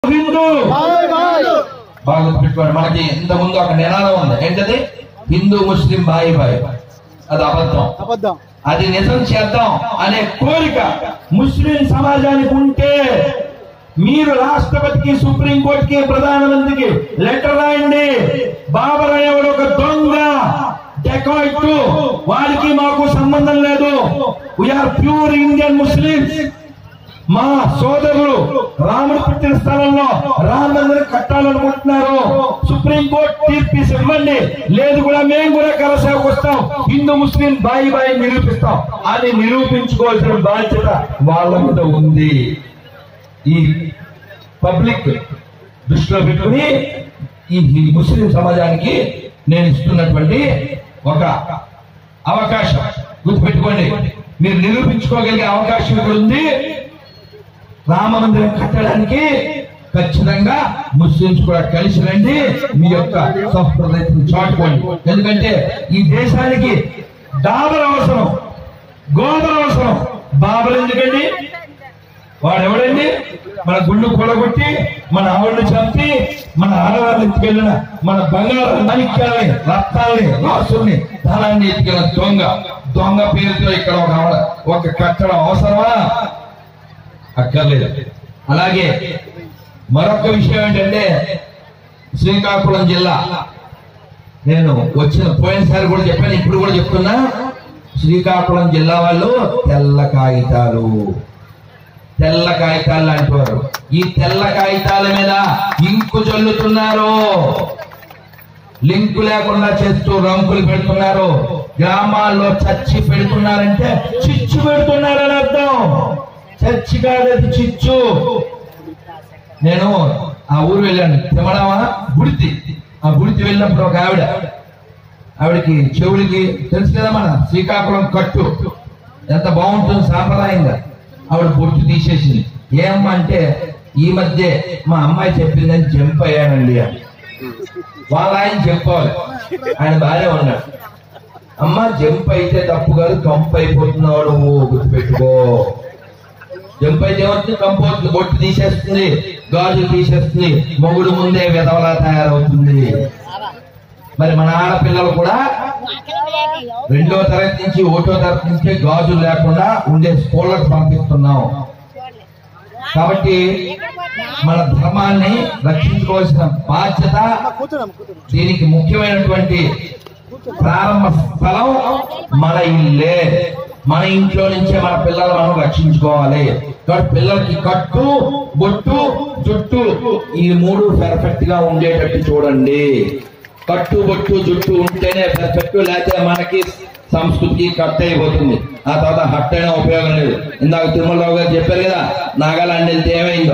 హిందూ భాయ్ భాయ్ బాగా పెట్టుకోండి మనకి ఇంత ముందు ఒక నినాదం ఉంది ఏంటది హిందూ ముస్లిం బాయి బాయి అది అబద్ధం అబద్ధం అది నిజం చేద్దాం అనే కోరిక ముస్లిం సమాజానికి ఉంటే మీరు రాష్ట్రపతికి సుప్రీంకోర్టుకి ప్రధానమంత్రికి లెటర్ రాయండి బాబర్ అనేవాడు ఒక దొంగ డెకాయిట్ వారికి మాకు సంబంధం లేదు వీఆర్ ప్యూర్ ఇండియన్ ముస్లిమ్స్ మా సోదరులు రాముడు పుట్టిన స్థలంలో రామ మందిరం కట్టాలనుకుంటున్నారు సుప్రీం కోర్టు తీర్పు ఇవ్వండి లేదు కూడా మేము కూడా కలసేవకు వస్తాం హిందూ ముస్లిం బాయి బాయి నిరూపిస్తాం అని నిరూపించుకోవాల్సిన బాధ్యత వాళ్ళ మీద ఉంది ఈ పబ్లిక్ దృష్టిలో పెట్టుకుని ఈ ఈ ముస్లిం సమాజానికి నేను ఇస్తున్నటువంటి ఒక అవకాశం గుర్తుపెట్టుకోండి మీరు నిరూపించుకోగలిగే అవకాశం ఇక్కడ ఉంది రామ మందిరం కట్టడానికి ఖచ్చితంగా ముస్లింస్ కూడా కలిసి రండి మీ యొక్క సంస్కృతిని చాటుకోండి ఎందుకంటే ఈ దేశానికి డాబర్ అవసరం గోదర్ అవసరం బాబర్ ఎందుకండి వాడు ఎవడండి మన గుళ్ళు కూడగొట్టి మన ఆవిడని చంపి మన ఆడవాళ్ళని ఎత్తుకెళ్ళిన మన బంగారు మాణిక్యాలని రత్నాలని రాసుల్ని ధనాన్ని ఎత్తుకెళ్ళిన దొంగ దొంగ పేరుతో ఇక్కడ ఒక ఆవిడ- ఒక కట్టడం అవసరమా అక్కర్లేదు అలాగే మరొక విషయం ఏంటంటే శ్రీకాకుళం జిల్లా నేను వచ్చిన పోయినసారి కూడా చెప్పాను ఇప్పుడు కూడా చెప్తున్నా శ్రీకాకుళం జిల్లా వాళ్ళు తెల్ల కాగితాలు తెల్ల కాగితాలు లాంటి వారు ఈ తెల్ల కాగితాల మీద ఇంకు చల్లుతున్నారు లింకు లేకుండా చేస్తూ రంకులు పెడుతున్నారు గ్రామాల్లో చర్చి పెడుతున్నారంటే చిచ్చు పెడుతున్నారని అర్థం చర్చి కాదది చిచ్చు నేను ఆ ఊరు వెళ్ళాను తిమడమా గుడితి ఆ గుడితి వెళ్ళినప్పుడు ఒక ఆవిడ ఆవిడకి చెవులకి తెలుసు కదా మన శ్రీకాకుళం కట్టు ఎంత బాగుంటుంది సాంప్రదాయంగా ఆవిడ బొట్టు తీసేసింది ఏమ్మా అంటే ఈ మధ్య మా అమ్మాయి చెప్పిందని జంప్ అయ్యానండి అని వాళ్ళ ఆయన చెప్పాలి ఆయన బాగానే ఉన్నాడు అమ్మ జంప్ అయితే తప్పు కాదు కంపు అయిపోతున్నావు నువ్వు గుర్తుపెట్టుకో జంప్ అయితే ఏమవుతుంది కంపు అవుతుంది బొట్టు తీసేస్తుంది గాజు తీసేస్తుంది మొగుడు ముందే విధవలా తయారవుతుంది మరి మన ఆడపిల్లలు కూడా రెండో తరగతి నుంచి ఒకటో తరగతి నుంచి గాజులు లేకుండా ఉండే స్కూళ్ళకు పంపిస్తున్నాం కాబట్టి మన ధర్మాన్ని రక్షించుకోవాల్సిన బాధ్యత కూర్చోండి కూర్చోండి దీనికి ముఖ్యమైనటువంటి ప్రారంభ స్థలం మన ఇల్లే మన ఇంట్లో నుంచే మన పిల్లలు మనం రక్షించుకోవాలి కాబట్టి పిల్లలకి కట్టు బొట్టు జుట్టు ఈ మూడు పర్ఫెక్ట్ గా ఉండేటట్టు చూడండి కట్టు బొట్టు జుట్టు ఉంటేనే పర్ఫెక్ట్ లేకపోతే మనకి సంస్కృతికి కట్ అయిపోతుంది ఆ తర్వాత హట్ అయినా ఉపయోగం లేదు ఇందాక తిరుమలరావు గారు చెప్పారు కదా నాగాలాండ్ వెళ్తే ఏమైందో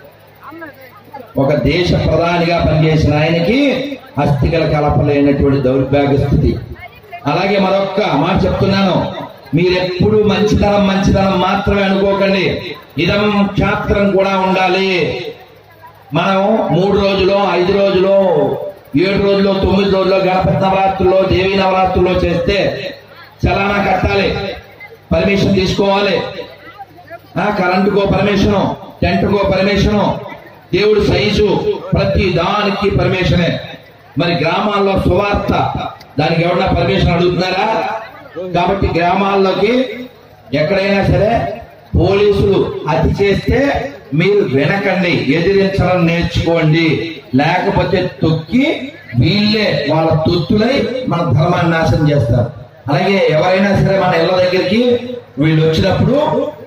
ఒక దేశ ప్రధానిగా పనిచేసిన ఆయనకి అస్థికల కలపలేనటువంటి దౌర్భాగ్య స్థితి అలాగే మరొక్క మాట చెప్తున్నాను మీరెప్పుడు మంచితనం మంచితనం మాత్రమే అనుకోకండి ఇదం క్షాత్రం కూడా ఉండాలి మనం మూడు రోజులు ఐదు రోజులు ఏడు రోజులు తొమ్మిది రోజులు గణపతి నవరాత్రుల్లో దేవి నవరాత్రుల్లో చేస్తే చలానా కట్టాలి పర్మిషన్ తీసుకోవాలి ఆ కరెంటుకో పర్మిషను టెంట్కో పర్మిషను దేవుడి సైజు ప్రతి దానికి పర్మిషనే మరి గ్రామాల్లో సువార్త దానికి ఎవరన్నా పర్మిషన్ అడుగుతున్నారా కాబట్టి గ్రామాల్లోకి ఎక్కడైనా సరే పోలీసులు అతి చేస్తే మీరు వినకండి ఎదిరించడం నేర్చుకోండి లేకపోతే తొక్కి వీళ్ళే వాళ్ళ తొత్తులై మన ధర్మాన్ని నాశనం చేస్తారు అలాగే ఎవరైనా సరే మన ఇళ్ళ దగ్గరికి వీళ్ళు వచ్చినప్పుడు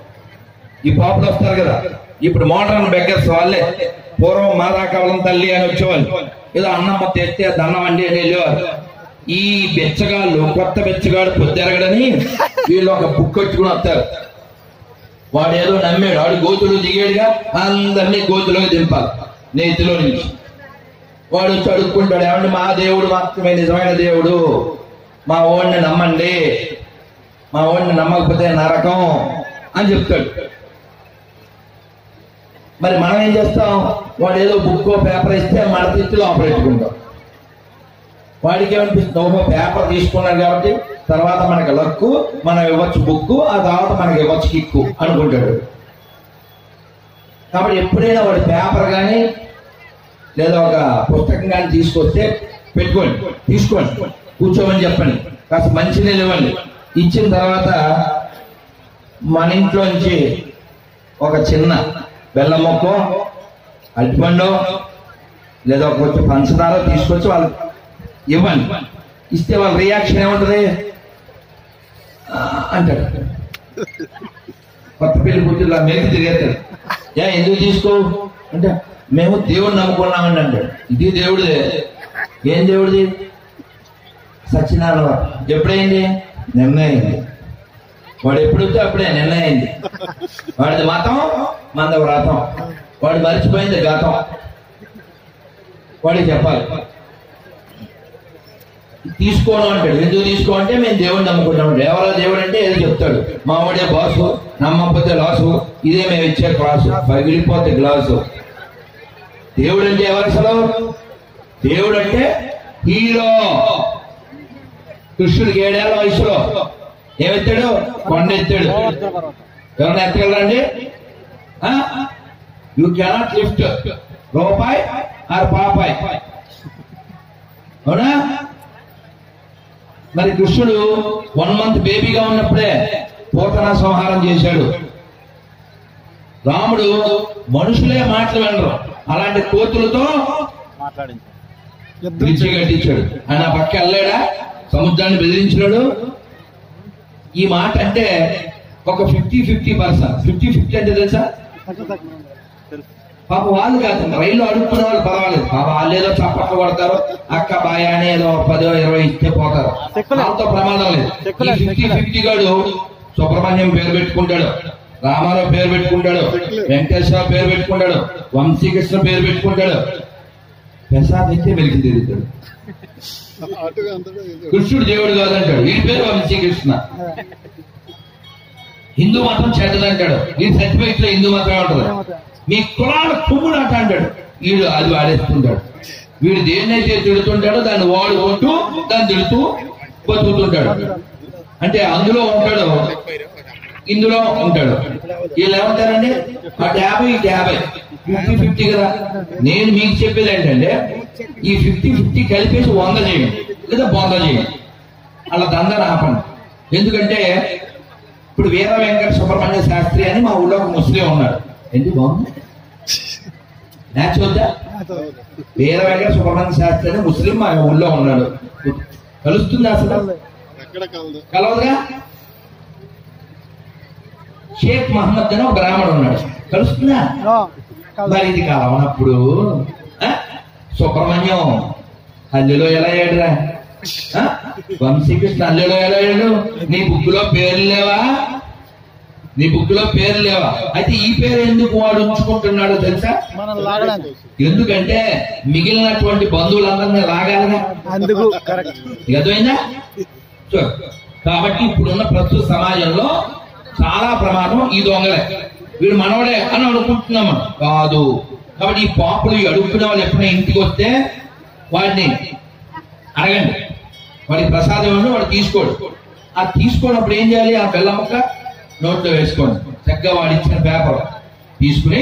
ఈ పాపలు వస్తారు కదా ఇప్పుడు మోడర్న్ బెగ్గర్స్ వాళ్ళే పూర్వం మాదా కవలం తల్లి అని వచ్చేవాళ్ళు ఏదో అన్నమ్మ తెస్తే దండం అండి అని వెళ్ళేవారు ఈ బెచ్చగాళ్ళు కొత్త బెచ్చగాడు పొద్దెరగడని వీళ్ళు ఒక బుక్ కట్టుకుని వస్తారు వాడు ఏదో నమ్మాడు వాడు గోతులు దిగాడుగా అందరినీ గోతులోకి దింపాలి నేతిలో నుంచి వాడు వచ్చి అడుక్కుంటాడు ఏమంటే మా దేవుడు మాత్రమే నిజమైన దేవుడు మా ఓడిని నమ్మండి మా ఓడిని నమ్మకపోతే నరకం అని చెప్తాడు మరి మనం ఏం చేస్తాం వాడు ఏదో బుక్ పేపర్ ఇస్తే మన తిత్తులు ఆపరెట్టుకుంటాం వాడికి ఏమనిపిస్తుంది ఓహో పేపర్ తీసుకున్నాడు కాబట్టి తర్వాత మనకి లక్కు మనం ఇవ్వచ్చు బుక్ ఆ తర్వాత మనకి ఇవ్వచ్చు కిక్కు అనుకుంటాడు కాబట్టి ఎప్పుడైనా వాడి పేపర్ కానీ లేదా ఒక పుస్తకం కానీ తీసుకొస్తే పెట్టుకోండి తీసుకోండి కూర్చోమని చెప్పండి కాస్త మంచినీళ్ళు ఇవ్వండి ఇచ్చిన తర్వాత మన ఇంట్లోంచి ఒక చిన్న బెల్లం మొక్క అరటిపండు లేదా ఒక కొంచెం పంచదార తీసుకొచ్చి వాళ్ళు ఇవ్వండి ఇస్తే వాళ్ళ రియాక్షన్ ఏముంటది "ఆ" అంటాడు కొత్త పెళ్లి కూతురు మెలికి తిరిగేస్తాడు ఏ ఎందుకు తీసుకో అంటే మేము దేవుడిని నమ్ముకున్నామండి అంటాడు ఇది దేవుడిదే ఏం దేవుడిది సత్యనారాయణ వారు. ఎప్పుడైంది నిర్ణయింది వాడు ఎప్పుడు వస్తే అప్పుడే నిర్ణయింది వాడిది మతం మంద వ్రతం వాడు మర్చిపోయింది గతం వాడికి చెప్పాలి తీసుకోను అంటాడు ఎందుకు తీసుకో అంటే మేము దేవుడిని నమ్ముకుంటాం ఎవరో దేవుడు అంటే ఏదో చెప్తాడు మా వాడే బాసు నమ్మకపోతే లాసు ఇదే మేము ఇచ్చే క్లాసు పగిలిపోతే గ్లాసు దేవుడు అంటే ఎవరు అసలు దేవుడు అంటే హీరో కృష్ణుడికి ఏడేళ్ల వయసులో ఏమెత్తాడు కొండ ఎత్తాడు ఎవరైనా ఎత్తగలరండి యూ కెనాట్ లిఫ్ట్ రూపాయి ఆర్ పాపాయ్ అవునా మరి కృష్ణుడు వన్ మంత్ బేబీగా ఉన్నప్పుడే పోతన సంహారం చేశాడు రాముడు మనుషులే మాటలు వినరు అలాంటి కోతులతో యుద్ధం బ్రిడ్జి కట్టించాడు ఆయన ఆ పక్క వెళ్ళాడా సముద్రాన్ని బెదిరించినాడు ఈ మాట అంటే ఒక fifty fifty percent fifty fifty అంటే తెలుసా పాప వాళ్ళు కాదు రైల్లో అడుక్కునే వాళ్ళు పర్వాలేదు పాప వాళ్ళు ఏదో చప్పట్లు కొడతారు అక్క బాయ అని ఏదో పదో ఇరవై ఇస్తే పోతారు చెక్కులే. వాళ్ళతో ప్రమాదం లేదు చెక్కులే, ఈ ఫిఫ్టీ చెక్కులే. ఫిఫ్టీ గాడు సుబ్రహ్మణ్యం పేరు పెట్టుకుంటాడు రామారావు పేరు పెట్టుకుంటాడు వెంకటేశ్వర పేరు పెట్టుకుంటాడు వంశీకృష్ణ పేరు పెట్టుకుంటాడు ప్రసాద్ అయితే వెలికి తిరుగుతాడు అటుగా అంతటా ఇది. కృష్ణుడు దేవుడు కాదంటాడు వీడి పేరు వంశీకృష్ణ హిందూ మతం చెడ్డదంటాడు వీడి సర్టిఫికెట్ లో హిందూ మతమే ఉంటది మీ కులాల కుమ్ముడు అంట అంటాడు వీడు అది వాడేస్తుంటాడు వీడు దేన్నైతే తిడుతుంటాడో దాన్ని వాడుకుంటూ దాన్ని తిడుతూ బతుకుతుంటాడు అంటే అందులో ఉంటాడు ఇందులో ఉంటాడు వీళ్ళు ఏమంటారండి అటు యాభై ఇటు యాభై ఫిఫ్టీ ఫిఫ్టీ కదా నేను మీకు చెప్పేది ఏంటంటే ఈ ఫిఫ్టీ ఫిఫ్టీ కలిపేసి వంద చేయండి లేదా బొంద చేయండి అలా దందని ఆపండి ఎందుకంటే ఇప్పుడు వీర వెంకట సుబ్రహ్మణ్య శాస్త్రి అని మా ఊళ్ళో ఒక ముస్లిం ఉన్నాడు ఎందుకు బాగుంది మ్యాచ్ వద్దా వీర వెంకట సుబ్రహ్మణ్య శాస్త్రి అని ముస్లిం మా ఊళ్ళో ఉన్నాడు కలుస్తుంది అసలు ఎక్కడ కలదు కలవదుగా షేక్ మహమ్మద్ అని ఒక బ్రాహ్మణుడు ఉన్నాడు కలుస్తుందా ఆ, కలదు. మరి ఇది కలవనప్పుడు ఆ? సుబ్రహ్మణ్యం హల్లులో ఎలా అయ్యాడురా ఆ? వంశీకృష్ణ హల్లులో ఎలా అయ్యాడు నీ బుక్ లో పేర్లు లేవా నీ బుక్ లో పేర్లు లేవా అయితే ఈ పేరు ఎందుకు వాడు ఉంచుకుంటున్నాడో తెలుసా మనం లాగడానికి ఎందుకంటే మిగిలినటువంటి బంధువులందరినీ లాగాలిగా అందుకు కరెక్ట్ అర్థమైందా సో, కాబట్టి ఇప్పుడున్న ప్రస్తుత సమాజంలో చాలా ప్రమాదం ఈ దొంగలే వీడు మనవడే అని అనుకుంటున్నాం మనం. కాదు కాబట్టి ఈ పాపులు ఈ అడుగుతున్న వాళ్ళు ఎప్పుడైనా ఇంటికి వస్తే వాడిని అడగండి వాడికి ప్రసాదం ఇవ్వండి వాడు తీసుకోడు ఆ తీసుకోనప్పుడు ఏం చేయాలి ఆ బెల్లం ముక్క నోట్లో వేసుకోండి చక్కగా వాడు ఇచ్చిన పేపర్ తీసుకుని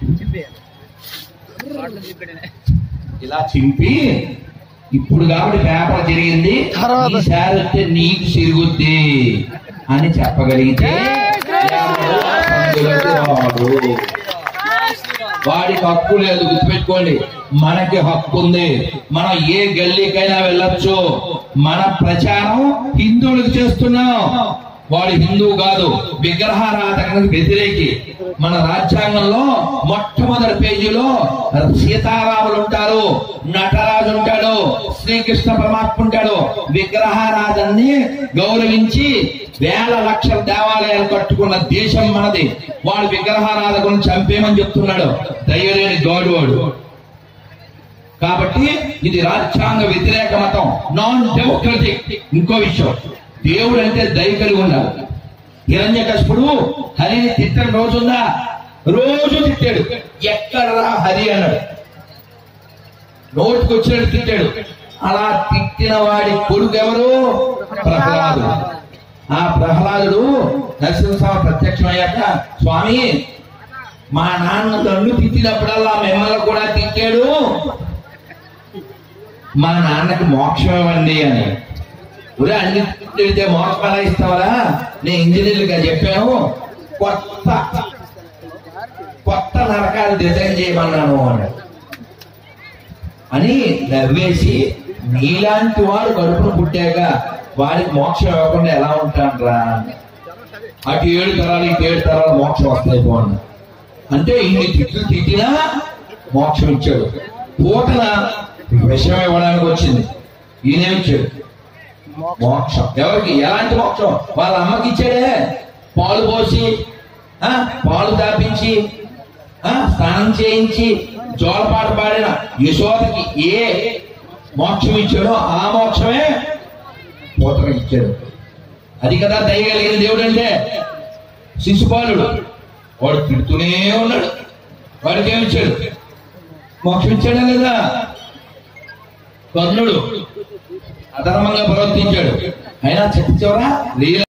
ఇలా చింపి ఇప్పుడు కాబట్టి పేపర్ తిరిగింది తర్వాత. ఈసారి వస్తే నీకు సిరుగుద్ది అని చెప్పగలిగితే ఎవడు ఆ సందులోకి రాడు. వాడికి హక్కు లేదు గుర్తుపెట్టుకోండి మనకి హక్కు ఉంది మనం ఏ గల్లీకైనా వెళ్ళొచ్చు మన ప్రచారం హిందువులకు చేస్తున్నాం వాడు హిందువు కాదు విగ్రహారాధనకు వ్యతిరేకి మన రాజ్యాంగంలో మొట్టమొదటి పేజీలో సీతారాములు ఉంటారు నటరాజు ఉంటాడు శ్రీకృష్ణ పరమాత్మ ఉంటాడు విగ్రహారాధనని గౌరవించి వేల లక్షల దేవాలయాలు కట్టుకున్న దేశం మనది వాడు విగ్రహారాధకులను చంపేమని చెప్తున్నాడు దయలేని గౌడు వాడు కాబట్టి ఇది రాజ్యాంగ వ్యతిరేక మతం నాన్ డెమోక్రటిక్ ఇంకో విషయం దేవుడు అంటే దయ కలిగి ఉండాలి హిరణ్య కశపుడు హరిని తిట్టని రోజుందా రోజు తిట్టాడు ఎక్కడరా హరి అన్నాడు నోటికి వచ్చినట్టు తిట్టాడు అలా తిట్టిన వాడి కొడుకు ఎవరు ప్రహ్లాదుడు ఆ ప్రహ్లాదుడు నరసింహస్వామి ప్రత్యక్షమయ్యాక స్వామి మా నాన్న నన్ను తిట్టినప్పుడల్లా మిమ్మల్ని కూడా తిట్టాడు మా నాన్నకి మోక్షం ఇవ్వండి అని ఒరే అన్ని తిడితే మోక్షం ఎలా ఇస్తావరా నేను ఇంజనీర్లుగా చెప్పాను కొత్త కొత్త నరకాలు డిజైన్ చేయమన్నాను అన్నాడు అని నవ్వేసి నీలాంటి వాడు కడుపును పుట్టాక వాడికి మోక్షం ఇవ్వకుండా ఎలా ఉంటానరా అటు ఏడు తరాలు ఇటు ఏడు తరాలు మోక్షం వస్తాయి బాగుంది అంటే ఇన్ని తిట్లు తిట్టినా మోక్షం ఇచ్చాడు పూతన విషయం ఇవ్వడానికి వచ్చింది ఈయనేమిచ్చాడు మోక్షం ఎవరికి ఎలాంటి మోక్షం వాళ్ళ అమ్మకి ఇచ్చాడే పాలు పోసి ఆ, పాలు తాపించి ఆ, స్నానం చేయించి జోలపాట పాడిన యశోదకి ఏ మోక్షం ఇచ్చాడో ఆ మోక్షమే పూతనకి ఇచ్చాడు అది కదా దయగలిగిన దేవుడు అంటే శిశుపాలుడు వాడు తిడుతూనే ఉన్నాడు వాడికి ఏమి ఇచ్చాడు మోక్షం ఇచ్చాడా లేదా కర్ణుడు అధర్మంగా ప్రవర్తించాడు అయినా చిట్ట చివర లీల